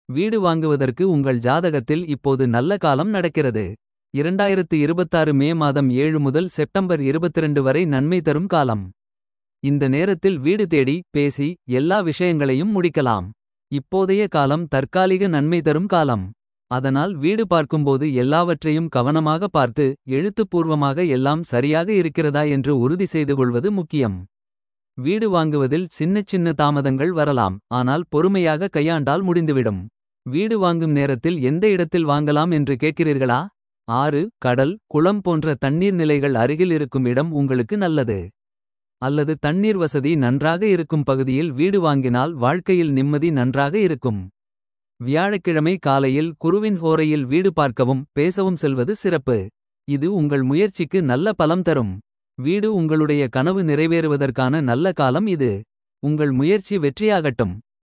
வீடு வாங்குவதற்கு உங்கள் ஜாதகத்தில் இப்போது நல்ல காலம் நடக்கிறது. 2026 மே மாதம் 7 முதல் செப்டம்பர் 22 வரை நன்மை தரும் காலம். இந்த நேரத்தில் வீடு தேடி, பேசி, எல்லா விஷயங்களையும் முடிக்கலாம். இப்போதைய காலம் தற்காலிக நன்மை தரும் காலம். அதனால் வீடு பார்க்கும்போது எல்லாவற்றையும் கவனமாக பார்த்து, எழுத்துப்பூர்வமாக எல்லாம் சரியாக இருக்கிறதா என்று உறுதி செய்து கொள்வது முக்கியம். வீடு வாங்குவதில் சின்னச் சின்ன தாமதங்கள் வரலாம். ஆனால் பொறுமையாக கையாண்டால் முடிந்துவிடும். வீடு வாங்கும் நேரத்தில் எந்த இடத்தில் வாங்கலாம் என்று கேட்கிறீர்களா. ஆறு கடல் குளம் போன்ற தண்ணீர் நிலைகள் அருகில் இருக்கும் இடம் உங்களுக்கு நல்லது. அல்லது தண்ணீர் வசதி நன்றாக இருக்கும் பகுதியில் வீடு வாங்கினால் வாழ்க்கையில் நிம்மதி நன்றாக இருக்கும். வியாழக்கிழமை காலையில் குருவின் ஹோரையில் வீடு பார்க்கவும் பேசவும் செல்வது சிறப்பு. இது உங்கள் முயற்சிக்கு நல்ல பலம் தரும். வீடு உங்களுடைய கனவு நிறைவேறுவதற்கான நல்ல காலம் இது. உங்கள் முயற்சி வெற்றியாகட்டும்.